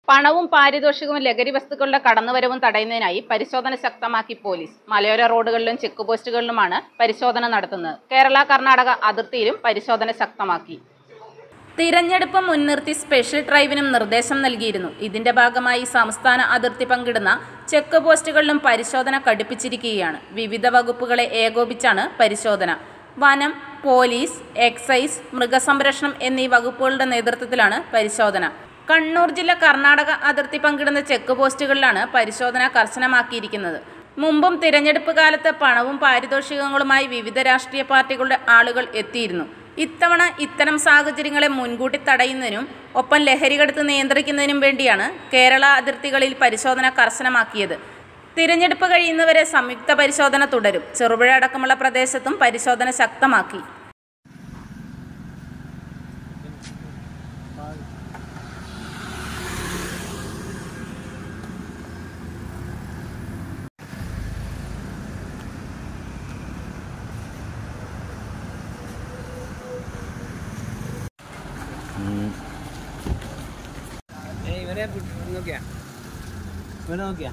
പണവും പാരിതോഷികവും ലഹരി വസ്തുക്കളുടെ കടന്നുവരവും തടയുന്നതിനായി പരിശോധന ശക്തമാക്കി പോലീസ് മലയോര റോഡുകളിലും ചെക്ക് പോസ്റ്റുകളിലുമാണ് പരിശോധന നടത്തുന്നത് കേരള കർണാടക അതിർത്തിയിലും പരിശോധന ശക്തമാക്കി തിരഞ്ഞെടുപ്പ് മുൻനിർത്തി സ്പെഷ്യൽ ഡ്രൈവിനും നിർദ്ദേശം നൽകിയിരുന്നു ഇതിന്റെ ഭാഗമായി സംസ്ഥാന അതിർത്തി പങ്കിടുന്ന ചെക്ക് പോസ്റ്റുകളിലും പരിശോധന കടുപ്പിച്ചിരിക്കുകയാണ് വിവിധ വകുപ്പുകളെ ഏകോപിച്ചാണ് പരിശോധന വനം പോലീസ് എക്സൈസ് മൃഗസംരക്ഷണം എന്നീ വകുപ്പുകളുടെ നേതൃത്വത്തിലാണ് പരിശോധന കണ്ണൂർ ജില്ല കർണാടക അതിർത്തി പങ്കിടുന്ന ചെക്ക് പോസ്റ്റുകളിലാണ് പരിശോധന കർശനമാക്കിയിരിക്കുന്നത് മുമ്പും തിരഞ്ഞെടുപ്പ് കാലത്ത് പണവും പാരിതോഷികങ്ങളുമായി വിവിധ രാഷ്ട്രീയ പാർട്ടികളുടെ ആളുകൾ എത്തിയിരുന്നു ഇത്തവണ ഇത്തരം സാഹചര്യങ്ങളെ മുൻകൂട്ടി തടയുന്നതിനും ഒപ്പം ലഹരികടത്ത് നിയന്ത്രിക്കുന്നതിനും വേണ്ടിയാണ് കേരള അതിർത്തികളിൽ പരിശോധന കർശനമാക്കിയത് തിരഞ്ഞെടുപ്പ് കഴിയുന്നവരെ സംയുക്ത പരിശോധന തുടരും ചെറുപുഴ അടക്കമുള്ള പ്രദേശത്തും പരിശോധന ശക്തമാക്കി ഏയ് ഇവനെ പി- നോക്കിയാ ഇവനെ നോക്കിയാ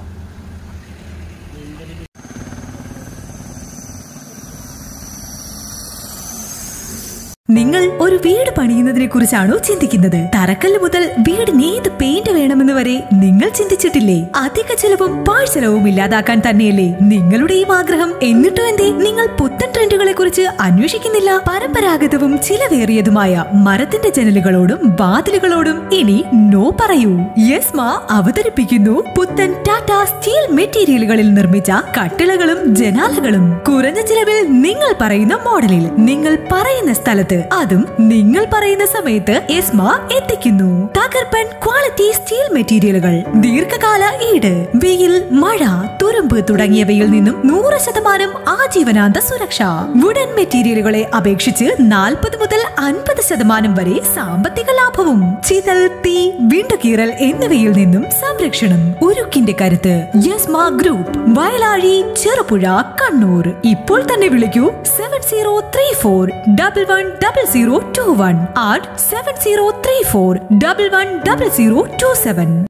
നിങ്ങൾ ഒരു വീട് പണിയുന്നതിനെ കുറിച്ചാണോ ചിന്തിക്കുന്നത് തറക്കല്ല് മുതൽ വീടിന് ഏത് പെയിന്റ് വേണമെന്ന് വരെ നിങ്ങൾ ചിന്തിച്ചിട്ടില്ലേ അധിക ചെലവും പാഴ്ചെലവും ഇല്ലാതാക്കാൻ തന്നെയല്ലേ നിങ്ങളുടെയും ആഗ്രഹം എന്നിട്ടോ എന്തേ നിങ്ങൾ പുത്തൻ ട്രെൻഡുകളെ കുറിച്ച് അന്വേഷിക്കുന്നില്ല പരമ്പരാഗതവും ചിലവേറിയതുമായ മരത്തിന്റെ ജനലുകളോടും വാതിലുകളോടും ഇനി നോ പറയൂ യെസ്മ അവതരിപ്പിക്കുന്നു പുത്തൻ ടാറ്റ സ്റ്റീൽ മെറ്റീരിയലുകളിൽ നിർമ്മിച്ച കട്ടിളകളും ജനാലകളും കുറഞ്ഞ ചിലവിൽ നിങ്ങൾ പറയുന്ന മോഡലിൽ നിങ്ങൾ പറയുന്ന സ്ഥലത്ത് അതും നിങ്ങൾ പറയുന്ന സമയത്ത് എസ്മ എത്തിക്കുന്നു തകർപ്പൻ ക്വാളിറ്റി സ്റ്റീൽ മെറ്റീരിയലുകൾ ദീർഘകാല ഈട് വെയിൽ മഴ തുരുമ്പ് തുടങ്ങിയവയിൽ നിന്നും നൂറ് ശതമാനം ആജീവനാന്ത സുരക്ഷ വുഡൻ മെറ്റീരിയലുകളെ അപേക്ഷിച്ച് നാൽപ്പത് മുതൽ അൻപത് ശതമാനം വരെ സാമ്പത്തിക ലാഭവും ചിതൽ തീ വിണ്ടുകീറൽ എന്നിവയിൽ നിന്നും സംരക്ഷണം ഉരുക്കിന്റെ കരുത്ത് യസ്മ ഗ്രൂപ്പ് വയലാഴി ചെറുപുഴ കണ്ണൂർ ഇപ്പോൾ തന്നെ വിളിക്കൂ seven zero three four double one double zero two one ആറ്റ് seven zero three four double one double zero two seven